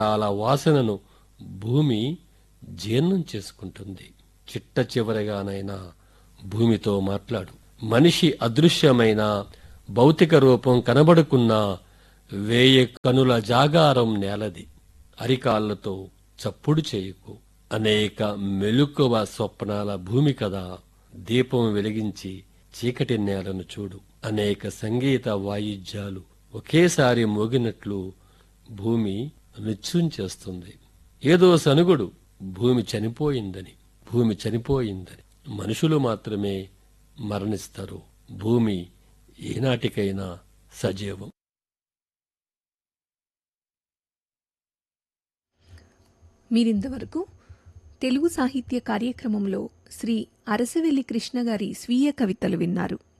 చాలా వాసనను భూమి జీర్ణం చేసుకుంటుంది చిట్ట చివరిగానైనా భూమితో మాట్లాడు మనిషి అదృశ్యమైన భౌతిక రూపం కనబడుకున్నా వేయి కనుల జాగారం నేలది అరికాళ్లతో చప్పుడు చేయకు అనేక మెలుకువ స్వప్నాల భూమి కదా దీపం వెలిగించి చీకటి నేలను చూడు అనేక సంగీత వాయిద్యాలు ఒకేసారి మోగినట్లు భూమి నృత్యం చేస్తుంది ఏదో సనుగుడు భూమి చనిపోయిందని భూమి చనిపోయిందని మనుషులు మాత్రమే మరణిస్తారు భూమి ఏనాటికైనా సజీవం మీరింతవరకు తెలుగు సాహిత్య కార్యక్రమంలో శ్రీ అరసవెల్లి కృష్ణ గారి స్వీయ కవితలు విన్నారు